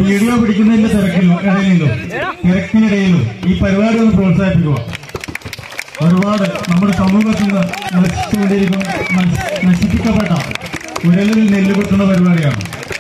video പിടിക്കുന്നതിന്റെ തിരക്കിലും ഇടയിലും തിരക്കിനിടയിലും ഈ പരിപാടി ഒന്ന് പ്രോത്സാഹിപ്പിക്കുക ഒരുപാട് നമ്മുടെ സമൂഹത്തിൽ നിന്ന് നശിച്ചുകൊണ്ടിരിക്കുന്ന നശി- നശിപ്പിക്കപ്പെട്ട ഉരലിൽ നെല്ല് കുത്തുന്ന പരിപാടിയാണ്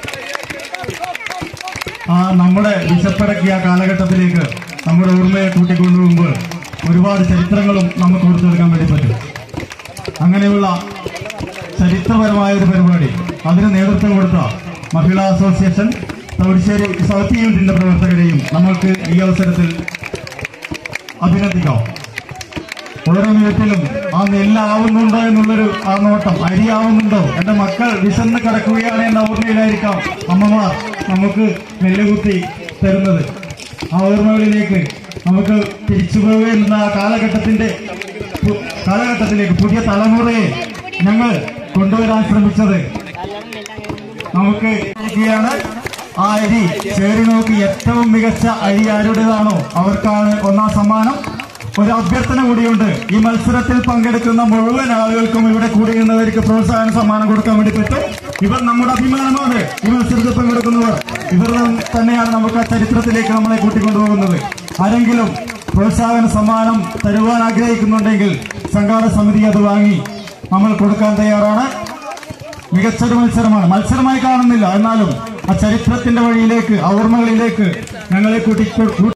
ആ നമ്മുടെ വിശപ്പടക്കിയ കാലഘട്ടത്തിലേക്ക് നമ്മുടെ ഓർമ്മയെ കൂട്ടിക്കൊണ്ടുപോകുമ്പോൾ ഒരുപാട് ചരിത്രങ്ങളും നമുക്ക് ഓർത്തെടുക്കാൻ വേണ്ടി പറ്റും അങ്ങനെയുള്ള ചരിത്രപരമായ ഒരു പരിപാടി അതിന് നേതൃത്വം കൊടുത്ത മഹിളാ അസോസിയേഷൻ തവരിശ്ശേരി സൗത്ത് യൂണിറ്റിന്റെ പ്രവർത്തകരെയും നമ്മൾക്ക് ഈ അവസരത്തിൽ അഭിനന്ദിക്കാം ഓരോ മിനിറ്റിലും ആ നെല്ലാവുന്നുണ്ടോ എന്നുള്ളൊരു ആ നോട്ടം അരിയാവുന്നുണ്ടോ എന്റെ മക്കൾ വിശന്ന് കിടക്കുകയാണ് എന്ന ഓർമ്മയിലായിരിക്കാം അമ്മമാർ നമുക്ക് നെല്ല് കുത്തി തരുന്നത് ആ ഓർമ്മകളിലേക്ക് നമുക്ക് തിരിച്ചു പോവുകയെന്ന ആ കാലഘട്ടത്തിന്റെ പു- കാലഘട്ടത്തിലേക്ക് പുതിയ തലമുറയെ ഞങ്ങൾ കൊണ്ടുവരാൻ ശ്രമിച്ചത് നമുക്ക് ഇരിക്കുകയാണ് ആ അരി ചേരി നോക്കി ഏറ്റവും മികച്ച അരി ആരുടേതാണോ അവർക്കാണ് ഒന്നാം സമ്മാനം ഒരു അഭ്യർത്ഥന കൂടിയുണ്ട് ഈ മത്സരത്തിൽ പങ്കെടുക്കുന്ന മുഴുവൻ ആളുകൾക്കും ഇവിടെ കൂടിയുന്നവർക്ക് പ്രോത്സാഹന സമ്മാനം കൊടുക്കാൻ വേണ്ടി പറ്റും ഇവർ നമ്മുടെ അഭിമാനമാണ് ഈ മത്സരത്തിൽ പങ്കെടുക്കുന്നവർ ഇവർ തന്നെയാണ് നമുക്ക് ആ ചരിത്രത്തിലേക്ക് നമ്മളെ കൂട്ടിക്കൊണ്ടുപോകുന്നത് ആരെങ്കിലും പ്രോത്സാഹന സമ്മാനം തരുവാൻ ആഗ്രഹിക്കുന്നുണ്ടെങ്കിൽ സംഘാടക സമിതി അത് വാങ്ങി നമ്മൾ കൊടുക്കാൻ തയ്യാറാണ് മികച്ചൊരു മത്സരമാണ് മത്സരമായി കാണുന്നില്ല എന്നാലും ആ ചരിത്രത്തിന്റെ വഴിയിലേക്ക് ആ ഓർമ്മകളിലേക്ക് ഞങ്ങളെ കൂട്ടി കൂ-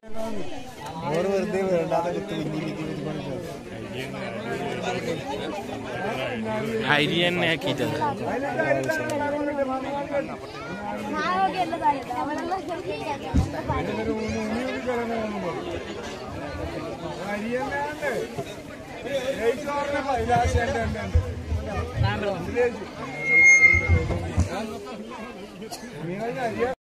അരി തന്നെ ആക്കിയിട്ടത് അരിയുണ്ട്